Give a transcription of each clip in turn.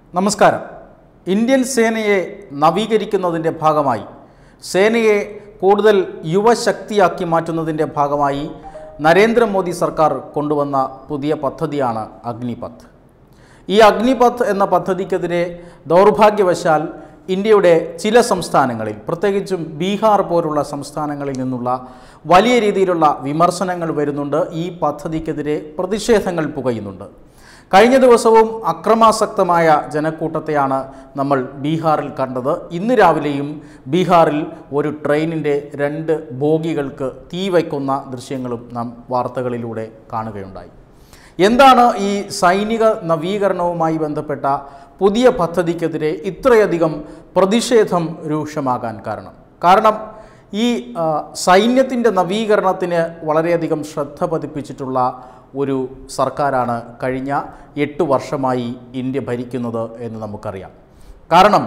നമസ്കാരം ഇന്ത്യൻ സേനയെ നവീകരിക്കുന്നതിൻ്റെ ഭാഗമായി സേനയെ കൂടുതൽ യുവശക്തിയാക്കി മാറ്റുന്നതിൻ്റെ ഭാഗമായി നരേന്ദ്രമോദി സർക്കാർ കൊണ്ടുവന്ന പുതിയ പദ്ധതിയാണ് അഗ്നിപഥ് ഈ അഗ്നിപഥ് എന്ന പദ്ധതിക്കെതിരെ ദൗർഭാഗ്യവശാൽ ഇന്ത്യയുടെ ചില സംസ്ഥാനങ്ങളിൽ പ്രത്യേകിച്ചും ബീഹാർ പോലുള്ള സംസ്ഥാനങ്ങളിൽ നിന്നുള്ള വലിയ രീതിയിലുള്ള വിമർശനങ്ങൾ വരുന്നുണ്ട് ഈ പദ്ധതിക്കെതിരെ പ്രതിഷേധങ്ങൾ പുകയുന്നുണ്ട് കഴിഞ്ഞ ദിവസവും അക്രമാസക്തമായ ജനക്കൂട്ടത്തെയാണ് നമ്മൾ ബീഹാറിൽ കണ്ടത് ഇന്ന് രാവിലെയും ബീഹാറിൽ ഒരു ട്രെയിനിൻ്റെ രണ്ട് ബോഗികൾക്ക് തീ വയ്ക്കുന്ന ദൃശ്യങ്ങളും നാം വാർത്തകളിലൂടെ കാണുകയുണ്ടായി എന്താണ് ഈ സൈനിക നവീകരണവുമായി ബന്ധപ്പെട്ട പുതിയ പദ്ധതിക്കെതിരെ ഇത്രയധികം പ്രതിഷേധം രൂക്ഷമാകാൻ കാരണം കാരണം ഈ ആ, സൈന്യത്തിൻ്റെ നവീകരണത്തിന് വളരെയധികം ശ്രദ്ധ പതിപ്പിച്ചിട്ടുള്ള ഒരു സർക്കാരാണ് കഴിഞ്ഞ എട്ട് വർഷമായി ഇന്ത്യ ഭരിക്കുന്നത് എന്ന് നമുക്കറിയാം കാരണം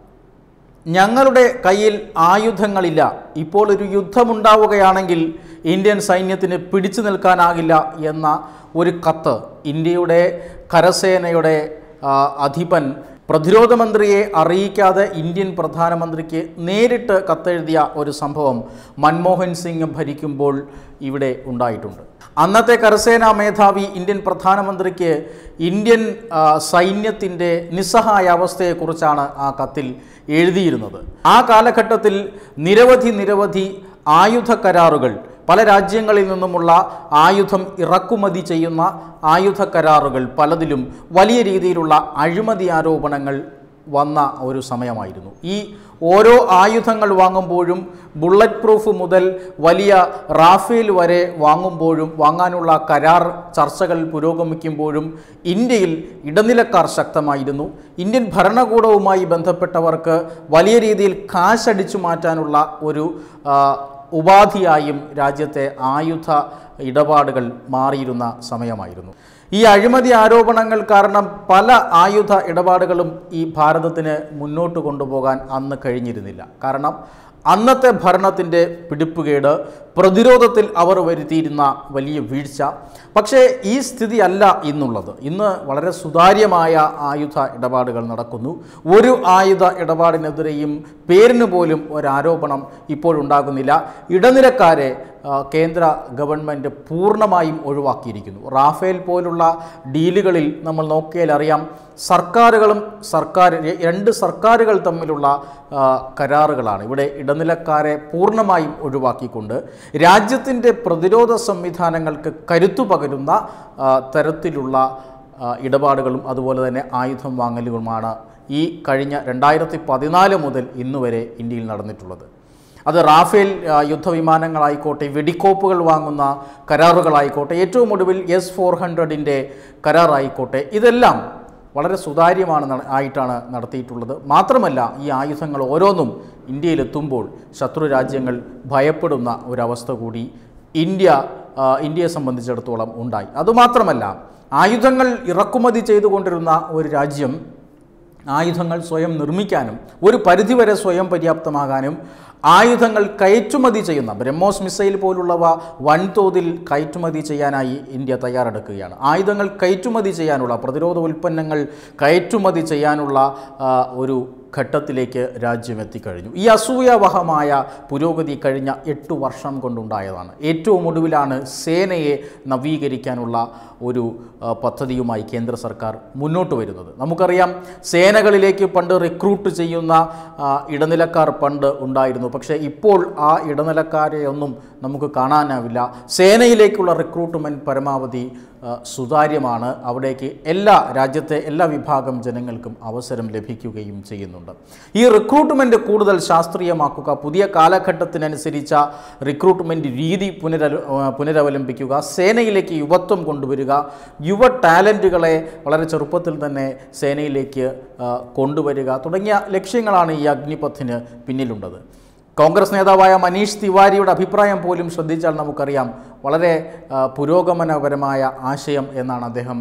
ഞങ്ങളുടെ കയ്യിൽ ആയുധങ്ങളില്ല ഇപ്പോൾ ഒരു യുദ്ധമുണ്ടാവുകയാണെങ്കിൽ ഇന്ത്യൻ സൈന്യത്തിന് പിടിച്ചു നിൽക്കാനാകില്ല എന്ന ഒരു കത്ത് ഇന്ത്യയുടെ കരസേനയുടെ ആ, അധിപൻ പ്രതിരോധ മന്ത്രിയെ അറിയിക്കാതെ ഇന്ത്യൻ പ്രധാനമന്ത്രിക്ക് നേരിട്ട് കത്തെഴുതിയ ഒരു സംഭവം മൻമോഹൻ സിംഗ് ഭരിക്കുമ്പോൾ ഇവിടെ ഉണ്ടായിട്ടുണ്ട് അന്നത്തെ കരസേനാ മേധാവി ഇന്ത്യൻ പ്രധാനമന്ത്രിക്ക് ഇന്ത്യൻ ആ, സൈന്യത്തിൻ്റെ നിസ്സഹായ അവസ്ഥയെക്കുറിച്ചാണ് ആ കത്തിൽ എഴുതിയിരുന്നത് ആ കാലഘട്ടത്തിൽ നിരവധി നിരവധി ആയുധ കരാറുകൾ പല രാജ്യങ്ങളിൽ നിന്നുമുള്ള ആയുധം ഇറക്കുമതി ചെയ്യുന്ന ആയുധ കരാറുകൾ പലതിലും വലിയ രീതിയിലുള്ള അഴിമതി ആരോപണങ്ങൾ വന്ന ഒരു സമയമായിരുന്നു ഈ ഓരോ ആയുധങ്ങൾ വാങ്ങുമ്പോഴും ബുള്ളറ്റ് പ്രൂഫ് മുതൽ വലിയ റാഫേൽ വരെ വാങ്ങുമ്പോഴും വാങ്ങാനുള്ള കരാർ ചർച്ചകൾ പുരോഗമിക്കുമ്പോഴും ഇന്ത്യയിൽ ഇടനിലക്കാർ ശക്തമായിരുന്നു ഇന്ത്യൻ ഭരണകൂടവുമായി ബന്ധപ്പെട്ടവർക്ക് വലിയ രീതിയിൽ കാശടിച്ചു മാറ്റാനുള്ള ഒരു ആ, ഉപാധിയായും രാജ്യത്തെ ആയുധ ഇടപാടുകൾ മാറിയിരുന്ന സമയമായിരുന്നു ഈ അഴിമതി ആരോപണങ്ങൾ കാരണം പല ആയുധ ഇടപാടുകളും ഈ ഭാരതത്തിന് മുന്നോട്ട് കൊണ്ടുപോകാൻ അന്ന് കഴിഞ്ഞിരുന്നില്ല കാരണം അന്നത്തെ ഭരണത്തിൻ്റെ പിടിപ്പുകേട് പ്രതിരോധത്തിൽ അവർ വരുത്തിയിരുന്ന വലിയ വീഴ്ച പക്ഷേ ഈ സ്ഥിതി അല്ല ഇന്നുള്ളത് ഇന്ന് വളരെ സുതാര്യമായ ആയുധ ഇടപാടുകൾ നടക്കുന്നു ഒരു ആയുധ ഇടപാടിനെതിരെയും പേരിന് പോലും ഒരാരോപണം ഇപ്പോഴുണ്ടാകുന്നില്ല ഇടനിലക്കാരെ ആ, കേന്ദ്ര ഗവൺമെൻറ് പൂർണ്ണമായും ഒഴിവാക്കിയിരിക്കുന്നു റാഫേൽ പോലുള്ള ഡീലുകളിൽ നമ്മൾ നോക്കിയാൽ അറിയാം സർക്കാരുകളും സർക്കാർ രണ്ട് സർക്കാരുകൾ തമ്മിലുള്ള ആ, കരാറുകളാണ് ഇവിടെ ഇടനിലക്കാരെ പൂർണ്ണമായും ഒഴിവാക്കിക്കൊണ്ട് രാജ്യത്തിൻ്റെ പ്രതിരോധ സംവിധാനങ്ങൾക്ക് കരുത്തു പകരുന്ന ആ, തരത്തിലുള്ള ആ, ഇടപാടുകളും അതുപോലെ തന്നെ ആയുധം വാങ്ങലുകളുമാണ് ഈ കഴിഞ്ഞ രണ്ടായിരത്തി പതിനാല് മുതൽ ഇന്ന് വരെ ഇന്ത്യയിൽ നടന്നിട്ടുള്ളത് അത് റാഫേൽ ആ, യുദ്ധവിമാനങ്ങളായിക്കോട്ടെ വെടിക്കോപ്പുകൾ വാങ്ങുന്ന കരാറുകളായിക്കോട്ടെ ഏറ്റവും ഒടുവിൽ എസ് ഫോർ ഹൺഡ്രഡിൻ്റെ കരാറായിക്കോട്ടെ ഇതെല്ലാം വളരെ സുതാര്യമാണ് നട- ആയിട്ടാണ് നടത്തിയിട്ടുള്ളത് മാത്രമല്ല ഈ ആയുധങ്ങൾ ഓരോന്നും ഇന്ത്യയിലെത്തുമ്പോൾ ശത്രു രാജ്യങ്ങൾ ഭയപ്പെടുന്ന ഒരവസ്ഥ കൂടി ഇന്ത്യ ആ, ഇന്ത്യയെ സംബന്ധിച്ചിടത്തോളം ഉണ്ടായി അതുമാത്രമല്ല ആയുധങ്ങൾ ഇറക്കുമതി ചെയ്തുകൊണ്ടിരുന്ന ഒരു രാജ്യം ആയുധങ്ങൾ സ്വയം നിർമ്മിക്കാനും ഒരു പരിധിവരെ സ്വയം പര്യാപ്തമാകാനും ആയുധങ്ങൾ കയറ്റുമതി ചെയ്യുന്ന ബ്രഹ്മോസ് മിസൈൽ പോലുള്ളവ വൻതോതിൽ കയറ്റുമതി ചെയ്യാനായി ഇന്ത്യ തയ്യാറെടുക്കുകയാണ് ആയുധങ്ങൾ കയറ്റുമതി ചെയ്യാനുള്ള പ്രതിരോധ ഉൽപ്പന്നങ്ങൾ കയറ്റുമതി ചെയ്യാനുള്ള ആ, ഒരു ഘട്ടത്തിലേക്ക് രാജ്യം എത്തിക്കഴിഞ്ഞു ഈ അസൂയാവഹമായ പുരോഗതി കഴിഞ്ഞ എട്ട് വർഷം കൊണ്ടുണ്ടായതാണ് ഏറ്റവും ഒടുവിലാണ് സേനയെ നവീകരിക്കാനുള്ള ഒരു ആ, പദ്ധതിയുമായി കേന്ദ്ര സർക്കാർ മുന്നോട്ട് വരുന്നത് നമുക്കറിയാം സേനകളിലേക്ക് പണ്ട് റിക്രൂട്ട് ചെയ്യുന്ന ആ, ഇടനിലക്കാർ പണ്ട് ഉണ്ടായിരുന്നു പക്ഷേ ഇപ്പോൾ ആ ഇടനിലക്കാരെ ഒന്നും നമുക്ക് കാണാനാവില്ല സേനയിലേക്കുള്ള റിക്രൂട്ട്മെൻറ്റ് പരമാവധി ആ, സുതാര്യമാണ് അവിടേക്ക് എല്ലാ രാജ്യത്തെ എല്ലാ വിഭാഗം ജനങ്ങൾക്കും അവസരം ലഭിക്കുകയും ചെയ്യുന്നുണ്ട് ഈ റിക്രൂട്ട്മെൻറ്റ് കൂടുതൽ ശാസ്ത്രീയമാക്കുക പുതിയ കാലഘട്ടത്തിനനുസരിച്ച റിക്രൂട്ട്മെൻറ്റ് രീതി പുനരല ആ, പുനരവലംബിക്കുക സേനയിലേക്ക് യുവത്വം കൊണ്ടുവരിക യുവ ടാലൻറ്റുകളെ വളരെ ചെറുപ്പത്തിൽ തന്നെ സേനയിലേക്ക് ആ, കൊണ്ടുവരിക തുടങ്ങിയ ലക്ഷ്യങ്ങളാണ് ഈ അഗ്നിപഥിന് പിന്നിലുള്ളത് കോൺഗ്രസ് നേതാവായ മനീഷ് തിവാരിയുടെ അഭിപ്രായം പോലും ശ്രദ്ധിച്ചാൽ നമുക്കറിയാം വളരെ ആ, പുരോഗമനപരമായ ആശയം എന്നാണ് അദ്ദേഹം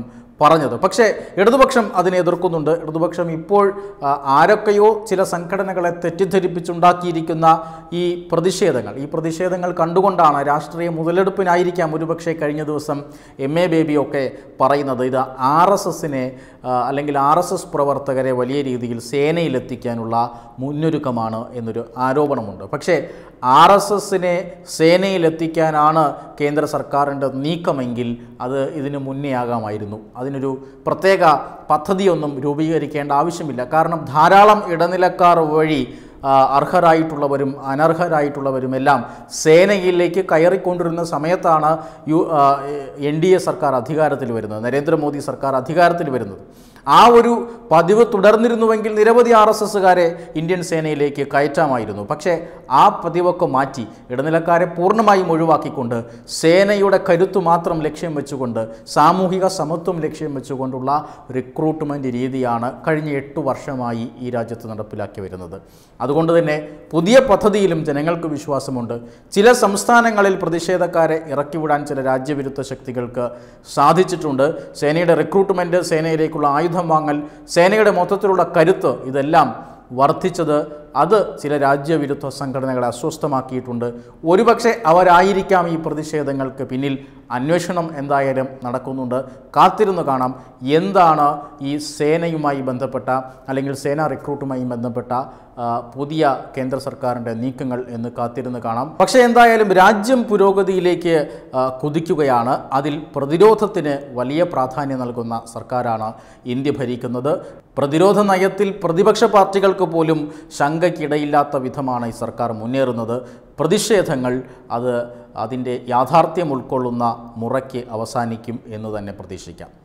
പറഞ്ഞത് പക്ഷേ ഇടതുപക്ഷം അതിനെ എതിർക്കുന്നുണ്ട് ഇടതുപക്ഷം ഇപ്പോൾ ആ, ആരൊക്കെയോ ചില സംഘടനകളെ തെറ്റിദ്ധരിപ്പിച്ചുണ്ടാക്കിയിരിക്കുന്ന ഈ പ്രതിഷേധങ്ങൾ ഈ പ്രതിഷേധങ്ങൾ കണ്ടുകൊണ്ടാണ് രാഷ്ട്രീയ മുതലെടുപ്പിനായിരിക്കാം ഒരുപക്ഷെ കഴിഞ്ഞ ദിവസം എം എ ബേബിയൊക്കെ പറയുന്നത് ഇത് ആർ എസ് എസിനെ അല്ലെങ്കിൽ ആർ എസ് എസ് പ്രവർത്തകരെ വലിയ രീതിയിൽ സേനയിലെത്തിക്കാനുള്ള മുന്നൊരുക്കമാണ് എന്നൊരു ആരോപണമുണ്ട് പക്ഷേ ആർ എസ് എസിനെ സേനയിലെത്തിക്കാനാണ് കേന്ദ്ര സർക്കാരിൻ്റെ നീക്കമെങ്കിൽ അത് ഇതിന് മുന്നേ ആകാമായിരുന്നു അതിനൊരു പ്രത്യേക പദ്ധതിയൊന്നും രൂപീകരിക്കേണ്ട ആവശ്യമില്ല കാരണം ധാരാളം ഇടനിലക്കാർ വഴി ആ, അർഹരായിട്ടുള്ളവരും അനർഹരായിട്ടുള്ളവരും എല്ലാം സേനയിലേക്ക് കയറിക്കൊണ്ടിരുന്ന സമയത്താണ് യു എൻ ഡി എ സർക്കാർ അധികാരത്തിൽ വരുന്നത് നരേന്ദ്രമോദി സർക്കാർ അധികാരത്തിൽ വരുന്നത് ആ ഒരു പതിവ് തുടർന്നിരുന്നുവെങ്കിൽ നിരവധി ആർ എസ് എസ്സുകാരെ ഇന്ത്യൻ സേനയിലേക്ക് കയറ്റാമായിരുന്നു പക്ഷേ ആ പതിവൊക്കെ മാറ്റി ഇടനിലക്കാരെ പൂർണ്ണമായും ഒഴിവാക്കിക്കൊണ്ട് സേനയുടെ കരുത്തു മാത്രം ലക്ഷ്യം വെച്ചുകൊണ്ട് സാമൂഹിക സമത്വം ലക്ഷ്യം വെച്ചുകൊണ്ടുള്ള റിക്രൂട്ട്മെൻറ്റ് രീതിയാണ് കഴിഞ്ഞ എട്ട് വർഷമായി ഈ രാജ്യത്ത് നടപ്പിലാക്കി വരുന്നത് അതുകൊണ്ട് തന്നെ പുതിയ പദ്ധതിയിലും ജനങ്ങൾക്ക് വിശ്വാസമുണ്ട് ചില സംസ്ഥാനങ്ങളിൽ പ്രതിഷേധക്കാരെ ഇറക്കിവിടാൻ ചില രാജ്യവിരുദ്ധ ശക്തികൾക്ക് സാധിച്ചിട്ടുണ്ട് സേനയുടെ റിക്രൂട്ട്മെൻറ്റ് സേനയിലേക്കുള്ള ആയുധം വാങ്ങൽ സേനയുടെ മൊത്തത്തിലുള്ള കരുത്ത് ഇതെല്ലാം വർദ്ധിച്ചത് അത് ചില രാജ്യവിരുദ്ധ സംഘടനകളെ അസ്വസ്ഥമാക്കിയിട്ടുണ്ട് ഒരുപക്ഷെ അവരായിരിക്കാം ഈ പ്രതിഷേധങ്ങൾക്ക് പിന്നിൽ അന്വേഷണം എന്തായാലും നടക്കുന്നുണ്ട് കാത്തിരുന്ന് കാണാം എന്താണ് ഈ സേനയുമായി ബന്ധപ്പെട്ട അല്ലെങ്കിൽ സേന റിക്രൂട്ടുമായി ബന്ധപ്പെട്ട ആ, പുതിയ കേന്ദ്ര സർക്കാരിൻ്റെ നീക്കങ്ങൾ എന്ന് കാത്തിരുന്ന് കാണാം പക്ഷേ എന്തായാലും രാജ്യം പുരോഗതിയിലേക്ക് ആ, കുതിക്കുകയാണ് അതിൽ പ്രതിരോധത്തിന് വലിയ പ്രാധാന്യം നൽകുന്ന സർക്കാരാണ് ഇന്ത്യ ഭരിക്കുന്നത് പ്രതിരോധ നയത്തിൽ പ്രതിപക്ഷ പാർട്ടികൾക്ക് പോലും ശങ്കയ്ക്കിടയില്ലാത്ത വിധമാണ് ഈ സർക്കാർ മുന്നേറുന്നത് പ്രതിഷേധങ്ങൾ അത് അതിൻ്റെ യാഥാർത്ഥ്യം ഉൾക്കൊള്ളുന്ന മുറയ്ക്ക് അവസാനിക്കും എന്ന് തന്നെ പ്രതീക്ഷിക്കാം